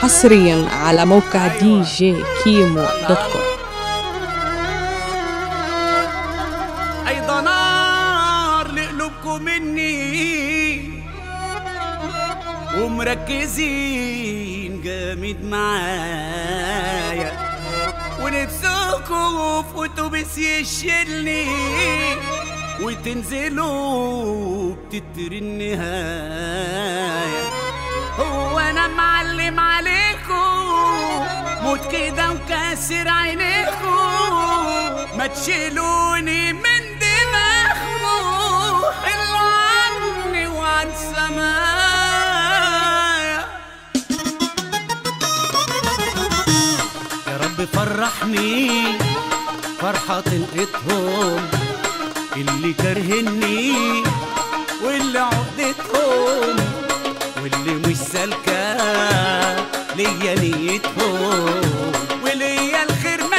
حصريا على موقع دي جي كيمو دوت كوم أيضا نار لقلوبكم مني ومركزين جامد معايا ونفسكم في اتوبيس يشيلني وتنزلوا بتتر النهاية هو انا معلم عليكم موت كده وكاسر عينيكم ما تشيلوني من دماغكم حلوا عني وعن سمايا يا رب فرحني فرحة تلقتهم اللي كرهني واللي عقدتهم واللي مش سالكة ليا نيتهم وليا الخير ما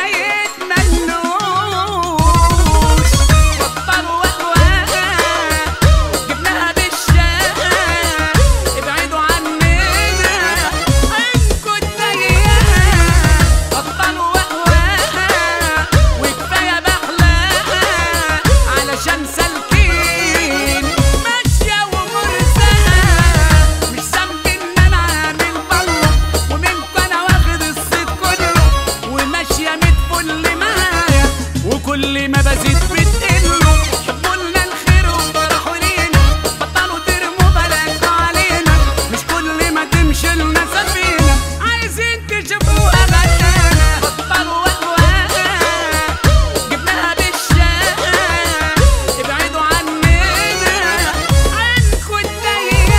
يتمنوش بطلوا وقواها جبناها بالشقة ابعدوا عننا عنكوا الضيقة بطلوا وقواها وكفاية بحلاها علشان سالكين ماشية ومرزقة مش ذنبي ان انا عامل بالله ومنكوا انا واخد الصيت كله وماشية ميت فل معايا وكل ما بزيد بتقلوا حبوا لنا الخير وفرحوا لينا بطلوا ترموا بلاكوا علينا مش كل ما تمشي لنا سفينة عايزين تشوفوها غدانا بطلوا وقواها جبناها بالشقة ابعدوا عننا عنكوا الضيقة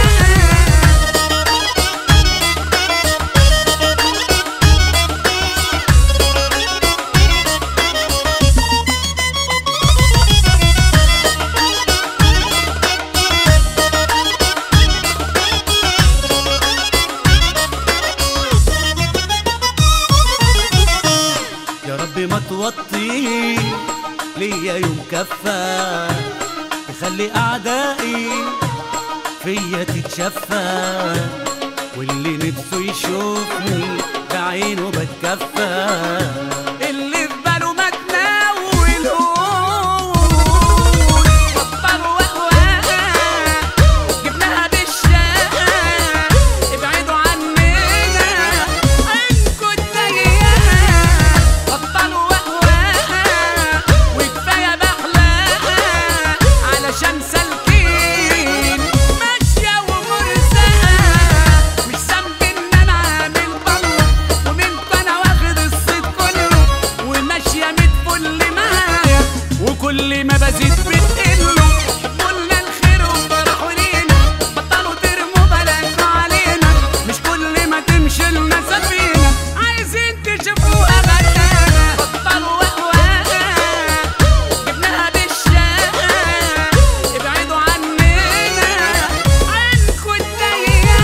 يا رب ما توطي ليا يوم كفى تخلي اعدائي فيا تتشفى واللي نفسه يشوفني بعينه بتكفى اللي في باله ما تناولهوش بطلوا وقواها جبناها بالشقة ابعدوا عننا عنكوا الضيقة بطلوا وقواها وكفاية بحلاها علشان سالكين ماشية ومرزقة مش ذنبي ان انا عامل بالله ومنكوا انا واخد الصيت كله وماشية ميت فل معايا وكل ما بزيد بتقلوا حبوا لنا الخير وفرحوا لينا بطلوا ترموا بلاكوا علينا مش كل ما تمشي لنا سفينة عايزين تشوفوها غدانا بطلوا وقواها جبناها بالشقة ابعدوا عننا عنكوا الضيقة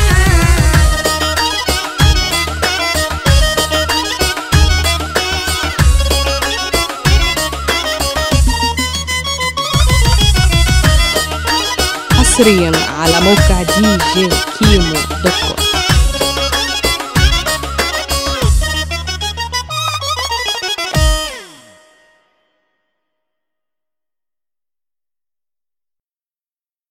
حصريا على موقع دي جي كيمو دوت كوم